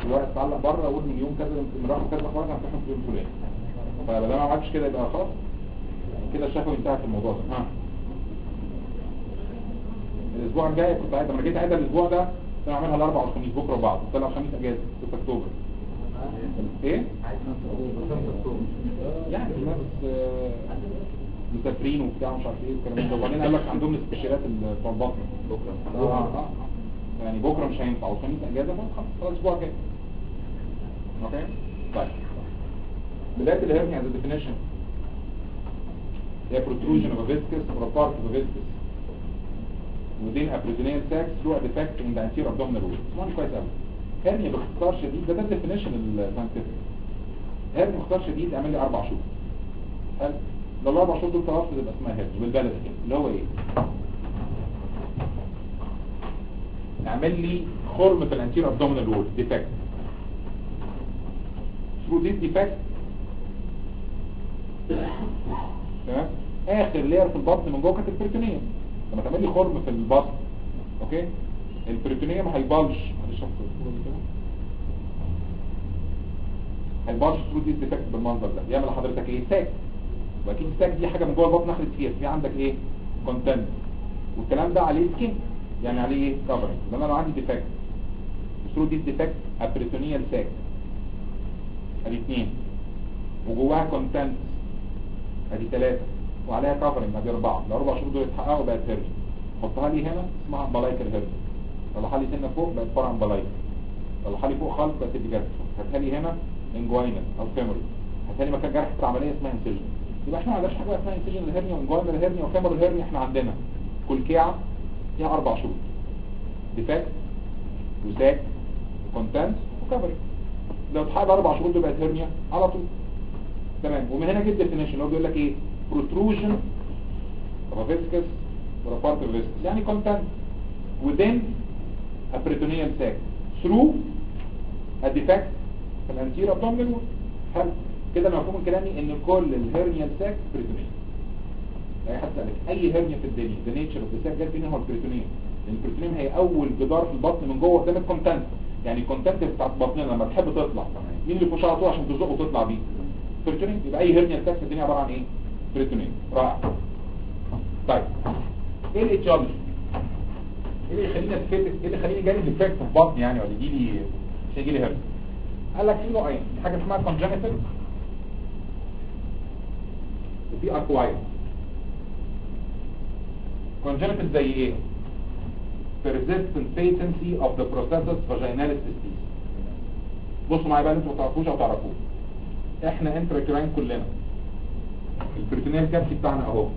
الورق اتعلق بره اقول من يوم كذا من رقم كذا خلاص هنفتحه في اليوم الفلاني فلما ما عملتش كده يبقى خلاص كده الشفوي انتهى في الموضوع ده ها الاسبوع الجاي كنت عايز لما جيت اعيدها الاسبوع ده كنت اعملها الاربع والخميس بكره وبعض طلع الخميس اجازه 6 اكتوبر ايه يعني الناس آه، مسافرين وبتاع مش عارف ايه والكلام ده وبعدين قال لك عندهم الاستشارات ال- بتوع البطن بكره اه اه يعني بكره مش هينفع والخميس اجازه بس خلاص خلاص الاسبوع الجاي اوكي طيب بدايه الهرنيا از ديفينيشن هي protrusion of a viscous or a part of a viscous within a peritoneal sac through a defect in the anterior abdominal wall اسمعني كويس قوي هرنيا باختصار شديد ده ده الديفينيشن الساينتفك هرنيا باختصار شديد اعمل لي اربع شهور حلو لو الاربع شهور دول طلعت تبقى اسمها هرنيا بالبلد كده اللي هو ايه اعمل لي خرم في الانتيريور abdominal wall defect through this defect تمام اخر لير في البطن من جوه كانت البريتونيوم لما تعمل لي خرم في البطن اوكي البريتونيوم هيبلش معلش أحط الصورة دي كده. هيبلش ثرو دي ديفكت بالمنظر ده يعمل لحضرتك ايه ساك واكيد الساك دي حاجه من جوه البطن اخرت فيها في عندك ايه كونتنت والكلام ده عليه سكين يعني عليه ايه كفرنج لما لو عندي ديفكت ثرو دي ديفكت ابريتونيال ساك ادي اثنين وجواها كونتنت ادي ثلاثة وعليها كفرنج ادي اربعة الاربع شهور دول اتحققوا بقت هيرني حطها لي هنا اسمها امبلايكال هيرني طلعها لي سنة فوق بقت فرع امبلايكال طلعها لي فوق خالص بقت ابيجاستر هاتها لي هنا انجوينال او فيموري هاتها لي مكان جرح في العملية اسمها انسجن يبقى احنا ما عندناش حاجة اسمها انسجن الهرنيا وانجوينال الهرنيا وفيموري الهرنيا احنا عندنا كلكيعة فيها اربع شهور ديفكت وساك وكونتنت وكفرنج لو اتحقق اربع شهور دول بقت هرنيا على طول تمام ومن هنا جه الديفينيشن اللي هو بيقول لك ايه protrusion of a viscous or a part of a viscous يعني content within a peritoneal sac through a defect في الانتير abdominal wall حلو كده مفهوم كلامي ان كل الهرنيال ساك بريتونيال اي حد سألك اي هرنيا في الدنيا the nature of the sac جت منين هو البريتونيال لان البريتونيال هي اول جدار في البطن من جوه قدام الكونتنت يعني الكونتنت بتاعت بطننا لما تحب تطلع مين اللي يخش على طول عشان تزقه وتطلع بيه بريتونيال يبقى اي هرنيا ساك في الدنيا عباره عن ايه بريتونيال رائع طيب ايه الاتيولوجي ايه اللي يخليني اتفتك ايه اللي يخليني جالي ديفكت في بطني يعني ولا يجي لي مش هيجي لي هرنيا قال لك في نوعين في حاجه اسمها congenital وفي acquired congenital زي ايه persistent patency of the processus vaginalis testis بصوا معايا بقى اللي انتوا ما تعرفوش او تعرفوه احنا انتراكراين كلنا البريتونيال كابسي بتاعنا اهو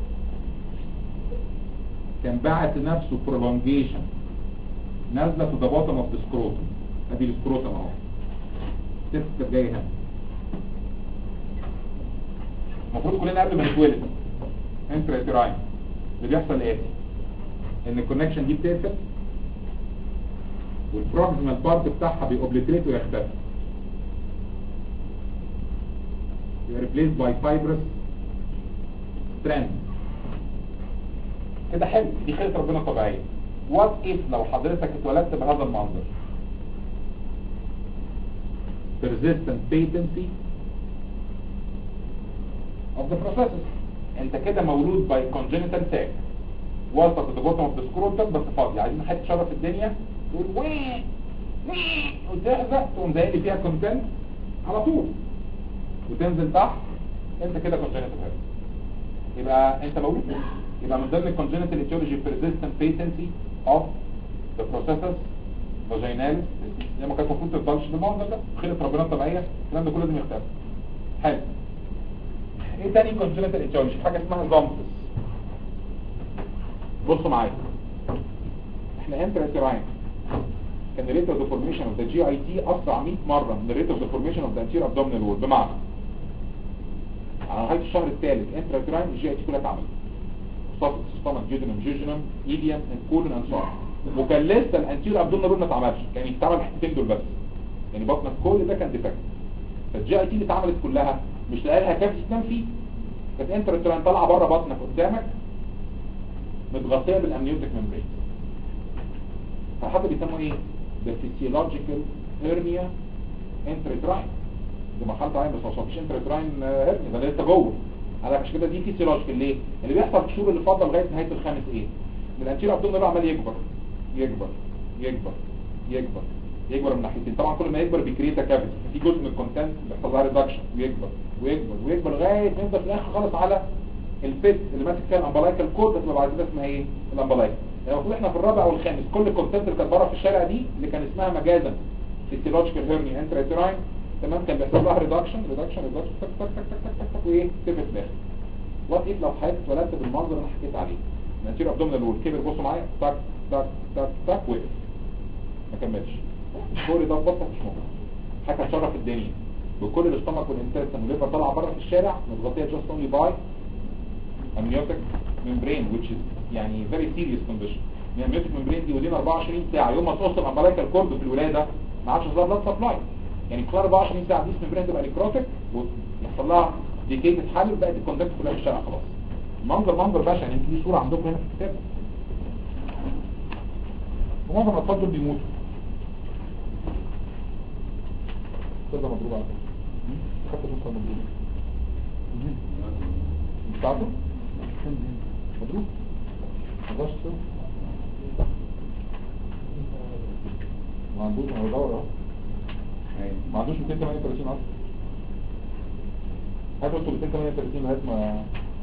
كان باعت نفسه prolongation نازله في the bottom of the scrotum ادي السكروتم اهو تسكت جاي هنا المفروض كلنا قبل ما نتولد انتراكراين اللي بيحصل ايه ان الكونكشن دي بتقفل والبروكسيمال بارت بتاعها بيوبليتريت ويختفي يبقى replaced by fibrous strand كده حلو دي خلقة ربنا طبيعية وات اف لو حضرتك اتولدت بهذا المنظر persistent patency of the processes انت كده مولود by congenital sac وسط the bottom of the scrotum بس فاضي عايزين حد تشرف الدنيا تقول وين وين وتحزق تقوم زي اللي فيها كونتنت على طول وتنزل تحت انت كده congenital hernia يبقى انت مولود يبقى من ضمن الكونجنتال etiology persistent patency of the processes vaginalis زي ما كانت المفروض تفضلش بالمنظر ده خلقة ربنا الطبيعية الكلام ده كله لازم يختفي حلو ايه تاني congenital etiology حاجة اسمها زومبس بصوا معايا احنا انتر اتراين كان الريت اوف ذا فورميشن اوف ذا جي اي تي اسرع 100 مره من الريت اوف ذا فورميشن اوف ذا انتير ابدومينال وول بمعنى على نهايه الشهر الثالث انتر اتراين الجي اي تي كلها اتعملت صفت ستومك جيجنم جيجنم ايديم كولون اند سون وكان لسه الانتير ابدومينال وول ما اتعملش كان يتعمل الحتتين دول بس يعني بطنك كل ده كان ديفكت فالجي اي تي اللي اتعملت كلها مش لاقي لها كافي تنام فيه كانت انتر اتراين طالعه بره بطنك قدامك متغطية بالامنيوتيك ممبرين فحد بيسموه ايه the physiological هيرنيا انتريتراين دي مرحله عين بس ما وصلتش انتريتراين هيرنيا ده لسه جوه على عشان كده دي فيسيولوجيكال ليه اللي بيحصل في الشهور اللي فاضله لغايه نهايه الخامس ايه من الانتيريور ابدومينال عمال يكبر يكبر يكبر يكبر يكبر من ناحيتين طبعا كل ما يكبر بيكريتا كافيتي في جزء من الكونتنت بيحصل لها ريدكشن ويكبر ويكبر ويكبر لغايه ما يفضل في الاخر خالص على البيت اللي ماسك فيها الامبلايكال كورد اللي بعد كده اسمها ايه الامبلايكال يعني المفروض احنا في الرابع والخامس كل الكونتنت اللي كانت بره في الشارع دي اللي كان اسمها مجازا فيسيولوجيكال هيرني انتريتراين تمام كان بيحصل لها ريدكشن ريدكشن ريدكشن تك تك تك تك تك تك وايه تفت في الاخر وات ايه لو حضرتك اتولدت بالمنظر اللي انا حكيت عليه الانتيريور ابدومينال وول كبر بصوا معايا تك تك تك تك وقف ما كملش الكوري ده بطل مش موجود حاجه تشرف الدنيا بكل الاستمك والانتستين والليفر طالعه بره في الشارع متغطيه جاست اونلي باي amniotic membrane which is يعني very serious condition الامنيوتيك membrane دي ودينا 24 ساعه يوم ما توصل امبلايكال كورد في الولاده ما عادش ظهر بلاد سبلاي يعني خلال 24 ساعه دي membrane تبقى نيكروتيك ويحصل لها ديكي تتحلل بقت الكونتاكت كلها في الشارع خلاص منظر منظر بشع يعني يمكن دي صوره عندكم هنا في الكتاب ومعظم الاطفال دول بيموتوا كده مضروب على فكره حتى نص مضروب بتاعته مضروب مقدرش تسوي ما عندوش ما هو دور اهو ما عندوش 238 اصلا هاتوا انتوا 238 لغايه ما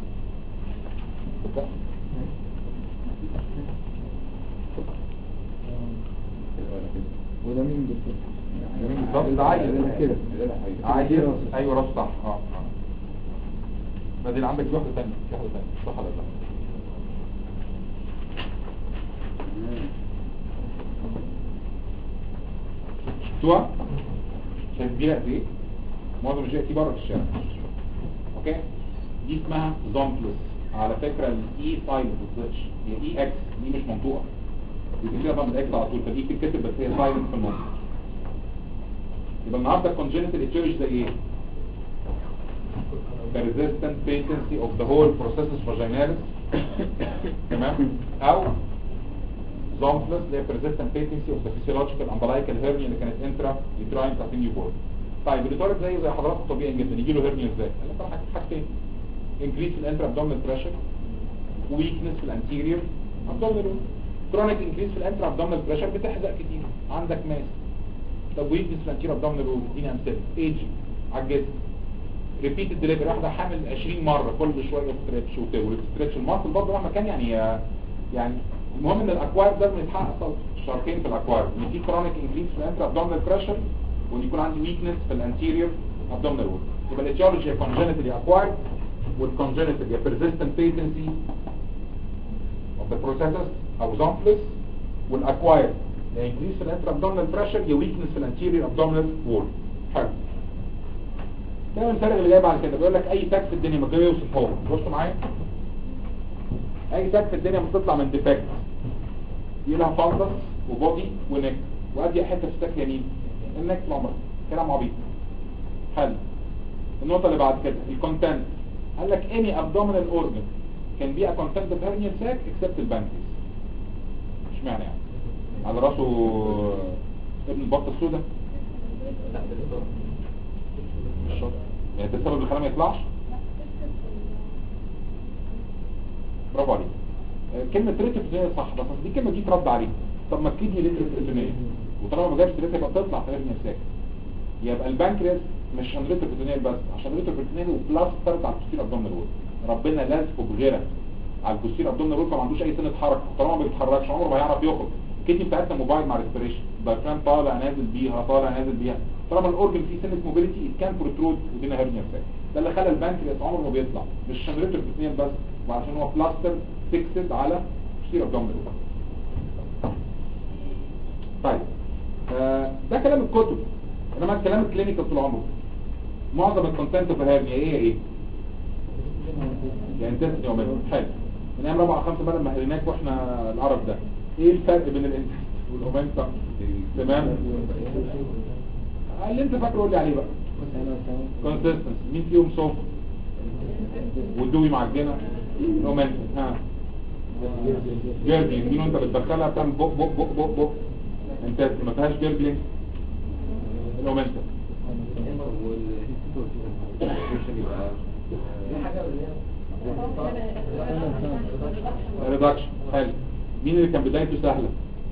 تبدأ. وده مين بالظبط؟ جميل بالظبط ده عيل كده عيل ايوه راس صح اه اه بعدين عندك في واحده ثانيه في واحده ثانيه صح ولا لا شفتوها شايف دي قد ايه معظم الجي تي بره في الشارع اوكي دي اسمها زومبلس على فكره الاي سايلنت سويتش هي اي اكس دي مش منطوقه دي كده بقى من اكس على طول فدي بتتكتب بس هي سايلنت في النص يبقى النهارده الكونجنتال اتشيرش زي ايه the resistant patency of the whole processus vaginalis تمام او زومبلس اللي هي persistent patency of the physiological umbilical hernia اللي كانت انترا uterine بتاعت النيوبورن طيب الاتارك زي زي حضراتكم طبيعي جدا يجي له هيرنيا ازاي؟ قال لك حاجة- حاجتين increase في الانترا abdominal pressure weakness في الانتيريور abdominal chronic increase في الانترا abdominal pressure بتحزق كتير عندك ماس طب ويكنس في الانتيريور abdominal wall اديني امثله ايجي على الجسم ريبيتد ديليفري واحده حامل 20 مره كل شويه ستريتش وتولد ستريتش الماسل برضه مهما كان يعني يعني المهم ان الاكوار لازم يتحقق شرطين في الاكوار ان في كرونيك انكريس في الانترا ابدومينال بريشر وان يكون عندي ويكنس في الانتيريور ابدومينال وول يبقى الاتيولوجي هي كونجنتالي اكوارد والكونجنتال هي persistent patency of the processes او زومبلس والاكوايرد يا انكريس في الانترا ابدومينال بريشر يا ويكنس في الانتيريور ابدومينال وول حلو ده الفرق اللي جاي بعد كده بيقول لك اي ساك في الدنيا ما يوصف هو بصوا معايا اي ساك في الدنيا بتطلع من ديفكت دي لها فانجس وبودي ونك وادي حته في الساك يمين النك العمر كلام عبيط حلو النقطه اللي بعد كده الكونتنت قال لك اني ابدومينال اورجن كان بي كونتنت اوف هيرنيال ساك اكسبت البانكيس اشمعنى يعني على راسه ابن البطه السوداء مش شرط يعني ده السبب اللي خلاه ما يطلعش برافو عليك آه، كلمة ريتروفيزينية صح بس دي كلمة دي ترد عليها طب ما الكدني ريتروفيزينية وطالما ما جابش ريتروفيزينية يبقى بتطلع في هرنيا ساك يبقى البنكرياس مش عشان ريتروفيزينية بس عشان ريتروفيزينية وبلاس ثابت على البوستير ابدومينال وول ربنا لازقه بغيرة على البوستير ابدومينال وول فما عندوش اي سنة حركة طالما ما بيتحركش عمره ما هيعرف يخرج الكدني بتاعتنا موبايل مع ريسبريشن الدايفرام طالع نازل بيها طالع نازل بيها طالما الاورجن فيه سنة موبيليتي كان بروترود ودينا هرنيا ساك ده اللي خلى البنكرياس عمره ما بيطلع مش عشان ريتروفيزينية بس وعشان هو بلاستر فيكسد على بوستير ابدومينال وول طيب آه ده كلام الكتب انما الكلام الكلينيكال طول عمره معظم الكونتنت في الهرنيا ايه ايه يعني تسني يومين حلو من ايام رابعه خمسه بقى لما هريناك واحنا القرف ده ايه الفرق بين الانتست والاومنتا تمام اللي انت فاكره قول لي عليه بقى كونسيستنس مين فيهم صوف والدوي معجنه الاومنتا ها جيربلينج مين وانت بتدخلها بتعمل بق بق بق بق بق انت ما فيهاش جيربلينج الاومنتم ريدكشن حلو مين اللي كان بدايته سهله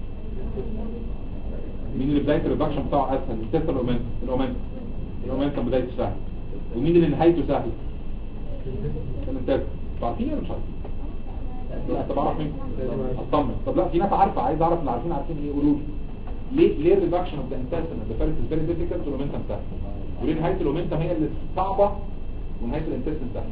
مين اللي بدايه الريدكشن بتاعه اسهل التست الاومنتم الاومنتم الاومنتم بدايته سهله ومين اللي نهايته سهله الانتاج عارفين ولا مش عارفين لا طب اعرف منكم اطمن طب لا في ناس عارفه عايز اعرف اللي عارفين عارفين ايه قولوا لي ليه ليه الريدكشن اوف ذا انتستين ذا فيرست از فيري ديفيكلت والاومنتم سهل وليه نهايه الاومنتم هي اللي صعبه ونهايه الانتستين سهله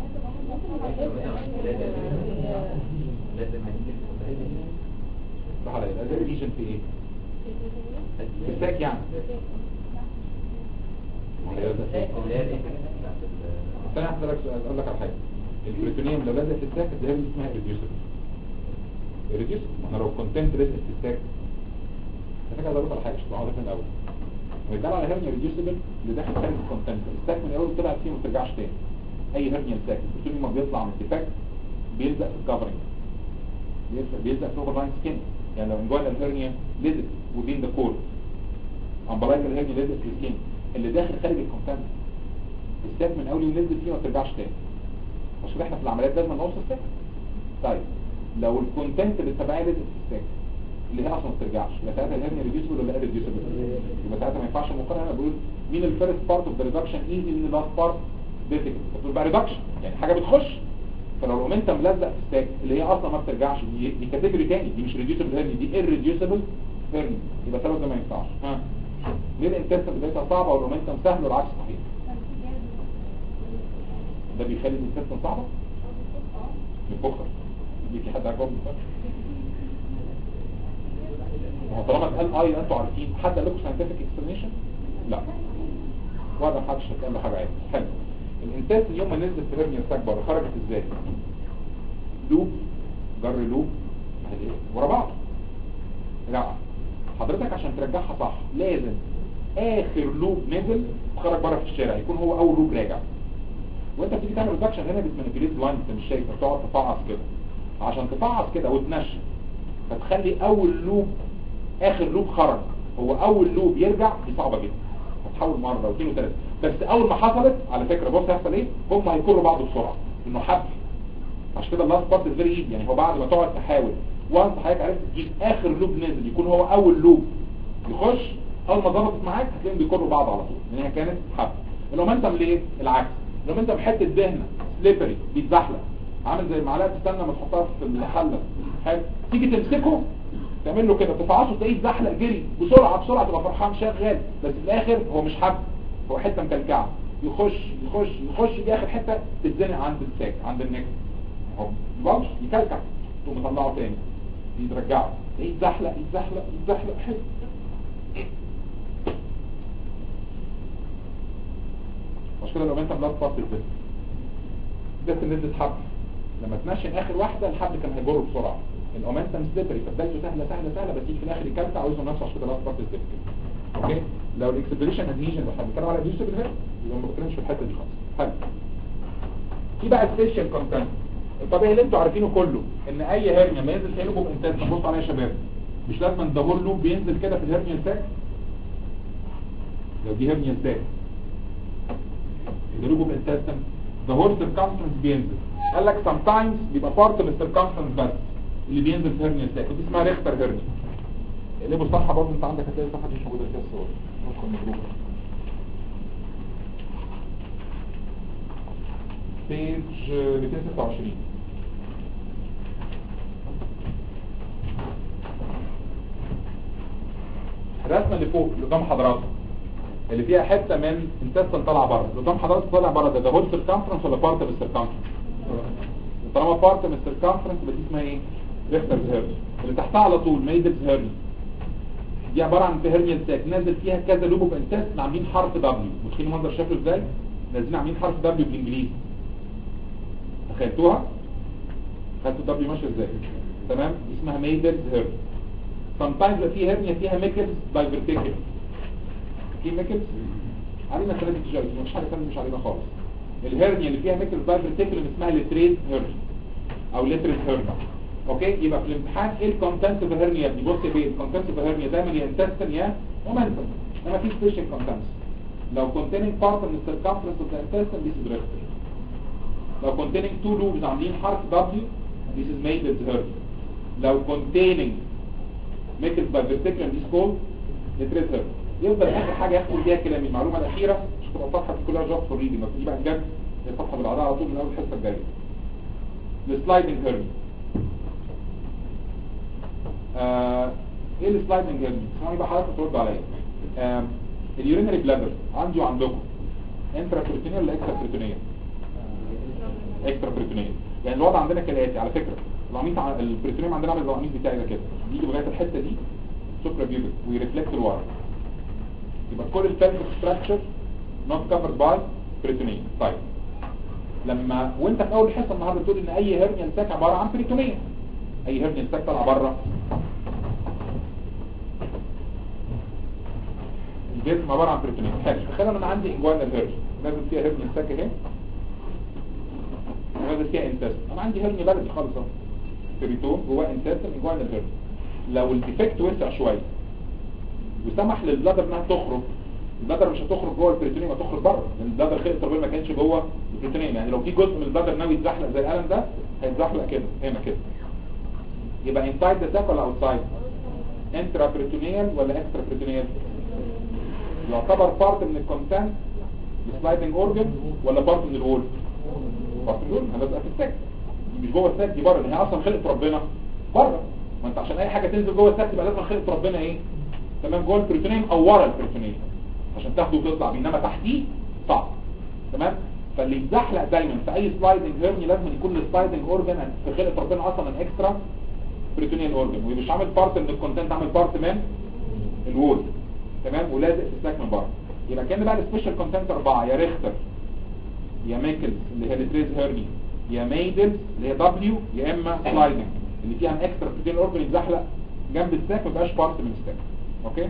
راح على ايه ده ريجن في ايه في الساك يعني استنى هسألك سؤال اقول لك على حاجه البروتونيوم لو لازق في الساك الذهب دي اسمها ريديوسبل ريديوسبل احنا لو كونتنت لازق في الساك محتاج ادور على حاجه مش هقعد من الاول ويدل على هرنيا ريديوسبل اللي داخل خارج الكونتنت الساك من الاول طلع فيه وما ترجعش تاني اي هرنيا ساك البروتونيوم لما بيطلع من الديفكت بيلزق في الكفرنج بيلزق بيلزق في اوفر لاين سكين يعني لو انجوال الهرنيا لزق وبين ذا كور امبلايك الهرنيا لزق في السكين اللي داخل خارج الكونتنت الساك من اول يوم نزل فيه وما ترجعش تاني عشان احنا في العمليات لازم نقص الساك طيب لو الكونتنت اللي تبعها لزق في الساك اللي هي اصلا ما بترجعش يبقى ساعتها الهرنيا ريديوسبل ولا ريديوسبل يبقى ساعتها ما ينفعش المقارنه انا بقول مين الفيرست بارت اوف ذا ريدكشن ايزي مين اللاست بارت ديفيكلت بتقول بقى ريدكشن يعني حاجه بتخش فلو الاومنتم ملزق في الساك اللي هي اصلا ما بترجعش دي دي كاتيجوري تاني دي مش ريديوسبل هرني دي irreducible هرني يبقى سبب ده ما ينفعش ها ليه الانتستين بدايتها صعبه والاومنتم سهل والعكس صحيح ده بيخلي الانتستين صعبه الفخر يجي حد عجبه ما هو طالما اتقال اي انتوا عارفين حد قال لكم ساينتفك اكسبلانيشن لا ولا محدش قال له حاجه عادي حلو الانتستين يوم ما نزلت في هرنيا ساك بره خرجت ازاي لوب جر لوب ورا بعض لا حضرتك عشان ترجعها صح لازم اخر لوب نزل خرج بره في الشارع يكون هو اول لوب راجع وانت بتيجي تعمل ريدكشن هنا بتمانيبيوليت لاين انت مش شايف بتقعد تفعص كده عشان تفعص كده وتنشن فتخلي اول لوب اخر لوب خرج هو اول لوب يرجع دي صعبه جدا هتحاول مره واثنين وثلاثه بس اول ما حصلت على فكره بص هيحصل ايه هم هيكروا بعض بسرعه انه حبل عشان كده اللاست بارت فيري ايزي يعني هو بعد ما تقعد تحاول وانت حضرتك عرفت تجيب اخر لوب نزل يكون هو اول لوب يخش اول ما ضربت معاك هتلاقيهم بيكروا بعض على طول لان هي كانت حبل الاومنتم ليه العكس الاومنتم حته دهنه سليبري بيتزحلق عامل زي معلقه تستنى ما تحطها في الحله حلو تيجي تمسكه تعمل له كده تفعصه تلاقيه اتزحلق جري بسرعه بسرعه تبقى فرحان شغال بس في الاخر هو مش حبل هو حته مكلكعه يخش يخش يخش دي اخر حته تتزنق عند الساك عند النك هو بلش يكلكع تقوم مطلعه تاني يترجعه يتزحلق يتزحلق يتزحلق حلو عشان كده لو انت بلاس بارت البس بس نزلت حبل لما تنشن اخر واحده الحبل كان هيجر بسرعه الاومنتم سليبري فبدايته سهله سهله سهله بس يجي في الاخر يكلكع ويوصل نفسه عشان كده لاست بارت البس اوكي لو الاكسبريشن ادهيجن لو بنتكلم على ادهيجن بالهيد يبقى ما بنتكلمش في الحته دي خالص حلو في بقى سبيشال كونتنت الطبيعي اللي انتوا عارفينه كله ان اي هرنيا ما ينزل هيلوب انتاج بصوا عليها يا شباب مش لازم الدبور لوب بينزل كده في الهرنيا ساك لو دي هرنيا ساك الهيلوب انتاج the whole circumference بينزل قال لك sometimes بيبقى part من circumference بس اللي بينزل في هرنيا ساك ودي اسمها ريختر هرنيا اللي الصفحه برضه انت عندك هتلاقي الصفحه دي مش موجوده فيها الصور ندخل مجروبه بيج 226 الرسمه اللي فوق اللي قدام حضراتكم اللي فيها حته من انتستن طالعه بره اللي قدام حضراتكم طالع بره ده ده هول سيركمفرنس ولا بارت من السيركمفرنس طالما بارت من السيركمفرنس يبقى دي اسمها ايه ريختر هيرني اللي تحتها على طول ميدلز هيرني دي عباره عن هرنيا ساك نازل فيها كذا لوب اوف انتست عاملين حرف دبليو متخيلين المنظر شكله ازاي نازلين عاملين حرف دبليو بالانجليزي تخيلتوها خدتوا الدبليو ماشيه ازاي تمام دي اسمها ميدلز هيرني sometimes بقى في هرنيا فيها ميكلز دايفرتيكل في ميكلز علينا ثلاثة تجارب مش حاجة ثانيه مش علينا خالص الهرنيا اللي فيها ميكلز دايفرتيكل اسمها لتريز هيرنيا او لتريز هيرنيا اوكي يبقى في الامتحان ايه الكونتنت في الهرنيا دي بص يا بيه الكونتنت في الهرنيا دايما يا انتستن يا مومنتم انما في سبيشال كونتنت لو containing part من الcircumference of the intestine this is rectal لو containing two lobes عاملين حرف W this is Maydens hernia لو containing matrix by vertical this called vitreous hernia يفضل اخر حاجه ياخد بيها كلام المعلومه الاخيره مش تبقى الصفحه دي كلها جوب فور ريدنج دي بقى بجد هي الصفحه اللي بعدها على طول من اول الحصه الجايه السلايدنج هيرني آه ايه السلايدنج هيرني اسمعوا بقى حضرتك ترد عليا آه اليورينري بلادر عندي وعندكم انترا بروتينيه ولا اكسترا بروتينيه اكسترا بروتينيه يعني الوضع عندنا كالاتي على فكره القميص ع- البروتينيوم عندنا عامل زي القميص بتاعي ده كده يجي لغايه الحته دي سوبرا بيوبك ويرفلكت لورا يبقى كل الفالف ستراكشر نوت كفرد باي بريتونيوم طيب لما وانت في اول حصه النهارده تقول ان اي هرنيا ساك عباره عن بريتونيوم اي هرنيا ساك طالعه بره الجسم عباره عن بريتونيوم حلو تخيل انا عندي انجوانا هرنيا نازل فيها هرنيا ساك اهي ونازل فيها انتست انا عندي هرنيا بلدي خالص اهو بريتون جواه انتست انجوانا هرنيا لو الديفكت وسع شويه وسمح للبلادر انها تخرج البلادر مش هتخرج جوه البريتونيوم هتخرج بره لان البلادر خلق الطربيل ما كانش جوه البريتونيوم يعني لو في جزء من البلادر ناوي يتزحلق زي القلم ده هيتزحلق كده هنا كده يبقى انسايد ذا ساك ولا اوتسايد انترا بريتونيال ولا اكسترا بريتونيال يعتبر بارت من الكونتنت السلايدنج اورجن ولا بارت من الوول بارت من الوول هنبقى في الساك دي مش جوه الساك دي بره لان هي اصلا خلقت ربنا بره ما انت عشان اي حاجه تنزل جوه الساك يبقى لازم خلقت ربنا ايه تمام جوه البريتونيوم او ورا البريتونيوم عشان تاخده وتطلع بيه انما تحتيه صعب تمام فاللي يتزحلق دايما في اي سلايدنج هيرني لازم يكون السلايدنج اورجن في خلقه ربنا اصلا ان اكسترا بريتونيال اورجن ومش عامل بارت من الكونتنت عامل بارت من الوول تمام ولازق في السلاك من بره يبقى كان بقى السبيشال كونتنت اربعه يا ريختر يا ميكلز اللي هي التريز هيرني يا ميدلز اللي هي دبليو يا اما سلايدنج اللي فيها ان اكسترا بريتونيال اورجن يتزحلق جنب الساك ما يبقاش بارت من الساك اوكي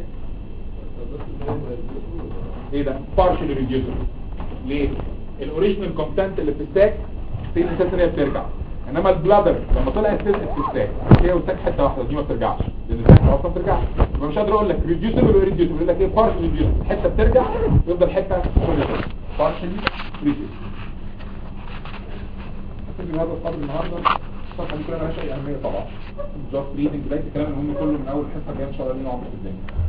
ايه ده partially reducible ليه الاوريجينال كونتنت اللي في الستاك في الاساس ان هي بترجع انما البلادر لما طلعت تلت في الستاك هي والستاك حته واحده دي ما بترجعش لان الستاك اصلا ما بترجعش يبقى مش قادر اقول لك ريديوسبل ولا ريديوسبل يقول لك ايه partially reducible حته بترجع يفضل حته soluble. partially reducible أكتب هذا الصبر النهارده الصفحه دي كلها مالهاش اي اهميه طبعا جاست ريدنج بدايه الكلام المهم كله من اول حصه جايه ان شاء الله لينا عمر في الدنيا